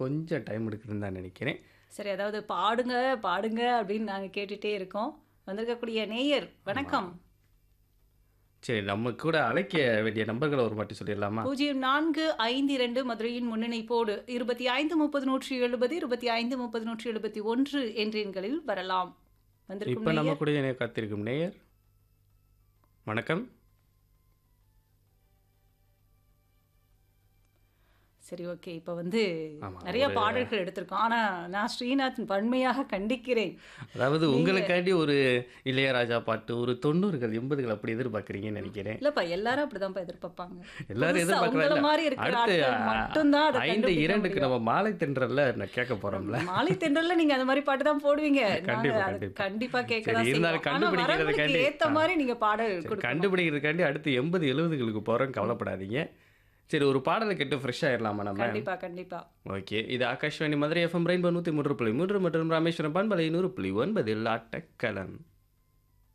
கொஞ்சம் டைம் எடுக்குதுன்னு தான் நினைக்கிறேன் சரி அதாவது பாடுங்க பாடுங்க அப்படின்னு நாங்க கேட்டுட்டே இருக்கோம் வந்திருக்கக்கூடிய நேயர் வணக்கம் சரி நம்ம கூட அழைக்க வேண்டிய நம்பர்களை ஒரு வாட்டி சொல்லிடலாமா பூஜ்ஜியம் நான்கு ஐந்து இரண்டு மதுரையின் முன்னணிப்போடு இருபத்தி ஐந்து முப்பது நூற்றி எழுபது இருபத்தி ஐந்து முப்பது நூற்றி எழுபத்தி ஒன்று என்ற எண்களில் வரலாம் வந்திருக்கும் இப்போ நம்ம நேயர் கூட இணைய காத்திருக்கும் நேயர் வணக்கம் சரி ஓகே இப்போ வந்து ஆமா, நிறைய ஒரு- பாடல்கள் எடுத்திருக்கோம் ஆனா நான் ஸ்ரீநாதன் வன்மையாக கண்டிக்கிறேன் அதாவது உங்களுக்காண்டி ஒரு இளையராஜா பாட்டு ஒரு தொண்ணூறுகள் எண்பதுகள் அப்படி எதிர்பார்க்குறீங்கன்னு நினைக்கிறேன் இல்லப்பா எல்லாரும் அப்படிதான்ப்பா எதிர்பார்ப்பாங்க எல்லாரும் புதுசா உங்கள மாதிரி எதிர்பார்க்கல இருக்கிற அடுத்து ஆட்கள் மட்டும்தான் அதை ஐந்து கண்டுபிடிக்க இரண்டுக்கு முடியும். நம்ம மாலை தென்றல்ல நான் கேட்க போறோம்ல மாலை தென்றல்ல நீங்க அந்த மாதிரி பாட்டு தான் போடுவீங்க நாங்க கண்டிப்பா, அது கண்டிப்பா. கண்டிப்பா கேட்க சரி, தான் இருந்தாலும் செய்வோம். ஆனா கண்டுபிடிக்கிறதுக்காண்டி- வரவங்களுக்கு ஏத்த ஆ. மாதிரி நீங்க பாடல் சரி, கொடுக்கணும் கண்டுபிடிக்கிறதுக்காண்டி அடுத்து எண்பது எழுபதுகளுக்கு போறோம் கவலைப்படாதீங்க சரி ஒரு பாடலை கேட்டு ஃப்ரெஷ் ஆயிடலாமா நம்ம கண்டிப்பா கண்டிப்பா ஓகே இது ஆகாஷ்வாணி மதுரை எஃப்எம் ரெயின்போ நூற்றி மூன்று புள்ளி மூன்று மற்றும் ராமேஸ்வரம் பண்பலை நூறு புள்ளி ஒன்பதில் ஆட்டக்கலன்